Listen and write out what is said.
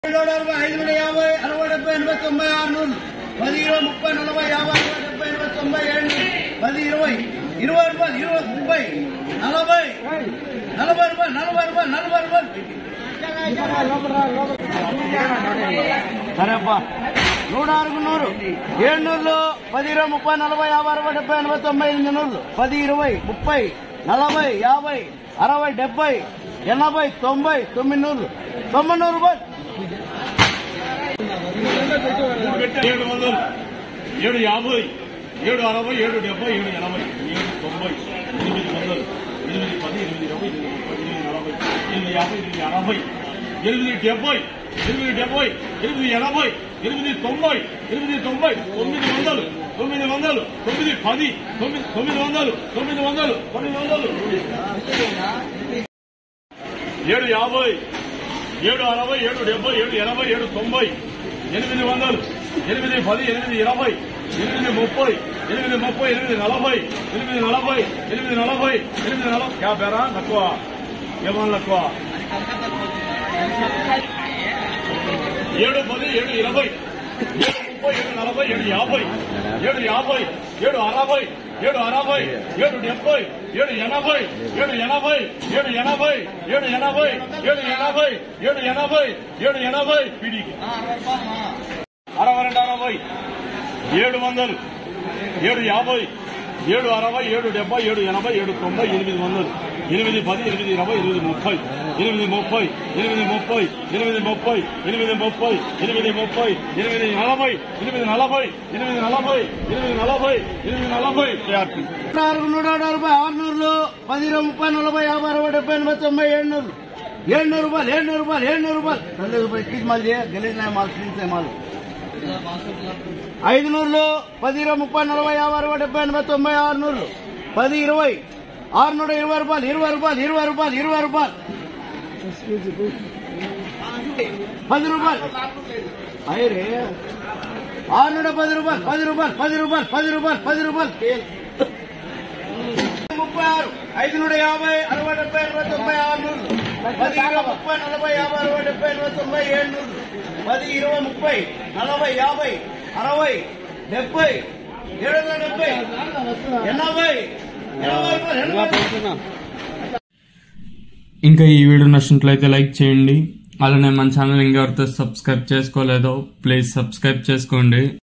ఏడు అరవై ఐదు వందల యాభై అరవై డెబ్బై ఎనభై తొంభై ఆరు నూరు పది ఇరవై ముప్పై నలభై యాభై అరవై డెబ్బై ఎనభై తొంభై ఏడు పది ఇరవై ఇరవై రూపాయలు ఇరవై ముప్పై నలభై నలభై రూపాయలు నలభై రూపాయలు నలభై రూపాయలు సరే అబ్బా నూట ఆరు నూరు ఏడు నూరులు పది ఇరవై ముప్పై నలభై యాభై అరవై డెబ్బై ఎనభై తొంభై ఎనిమిది నూరులు పది ఇరవై ముప్పై నలభై యాభై అరవై డెబ్బై ఎనభై తొంభై తొమ్మిది నూరులు తొంభై నూరు రూపాయలు ఏడు వందలు ఏడు యాభై ఏడు అరవై ఏడు డెబ్బై ఏడు ఎనభై ఏడు తొంభై ఎనిమిది వందలు ఎనిమిది పది ఎనిమిది ఇరవై ఎనిమిది ముప్పై ఎనిమిది నలభై ఎనిమిది యాభై ఎనిమిది అరవై ఎనిమిది డెబ్బై ఎనిమిది డెబ్బై ఎనిమిది ఎనభై ఎనిమిది తొంభై ఎనిమిది తొంభై తొమ్మిది వందలు తొమ్మిది వందలు తొమ్మిది పది తొమ్మిది తొమ్మిది వందలు తొమ్మిది వందలు తొమ్మిది వందలు ఏడు యాభై ఏడు అరవై ఏడు డెబ్బై ఏడు ఎనభై ఏడు తొంభై ఎనిమిది వందలు ఎనిమిది పది ఎనిమిది ఇరవై ఎనిమిది ముప్పై ఎనిమిది ముప్పై ఎనిమిది నలభై ఎనిమిది నలభై ఎనిమిది నలభై ఎనిమిది నలభై క్యా బేరా తక్కువ ఏమన్నా తక్కువ ఏడు పది ఏడు ఇరవై ఏడు ముప్పై ఏడు నలభై ఏడు యాభై ఏడు యాభై ఏడు అరవై ఏడు అరవై ఏడు డెబ్బై ఏడు ఎనభై ఏడు ఎనభై ఏడు ఎనభై ఏడు ఎనభై ఏడు ఎనభై ఏడు ఎనభై ఏడు ఎనభై పిడికి అరవై రెండు అరవై ఏడు వందలు ఏడు యాభై ఏడు అరవై ఏడు డెబ్బై ఏడు ఎనభై ఏడు తొంభై ఎనిమిది వందలు ఎనిమిది పది ఎనిమిది ఇరవై ఎనిమిది ముప్పై ఎనిమిది ముప్పై ఎనిమిది ముప్పై ఎనిమిది ముప్పై ఎనిమిది ముప్పై ఎనిమిది ముప్పై ఎనిమిది నలభై ఎనిమిది నలభై ఎనిమిది నలభై ఎనిమిది నలభై ఎనిమిది నలభై కేఆర్పి నాలుగు నూట అరవై ఆరు నూరులు పది ఇరవై ముప్పై నలభై యాభై అరవై డెబ్బై ఎనభై తొంభై ఏడు నూరు ఏడు నూరు రూపాయలు ఏడు నూరు రూపాయలు ఏడు నూరు రూపాయలు రెండు రూపాయలు ఎక్కించి మళ్ళీ గెలిచిన మాలు తీసే మాలు ఐదు నూరులు పది ఇరవై ముప్పై నలభై యాభై అరవై డెబ్బై ఎనభై తొంభై ఆరు నూరులు పది ఇరవై ఆరు నూట ఇరవై రూపాయలు ఇరవై రూపాయలు ఇరవై రూపాయలు ఇరవై రూపాయలు పది రూపాయలు అయ్యరే ఆరు నూట పది రూపాయలు పది రూపాయలు పది రూపాయలు పది రూపాయలు పది రూపాయలు ముప్పై ఆరు ఐదు నూట యాభై అరవై డెబ్బై ఎనభై తొంభై ఆరు నూరు పది ఇరవై ముప్పై నలభై యాభై అరవై డెబ్బై ఎనభై తొంభై ఏడు నూరు పది ఇరవై ముప్పై నలభై యాభై అరవై డెబ్బై ఏడు వందల డెబ్బై ఎనభై ఎనభై రూపాయలు ఎనభై ఇంకా ఈ వీడియో నచ్చినట్లయితే లైక్ చేయండి అలానే మన ఛానల్ ఇంకెవరితో సబ్స్క్రైబ్ చేసుకోలేదో ప్లీజ్ సబ్స్క్రైబ్ చేసుకోండి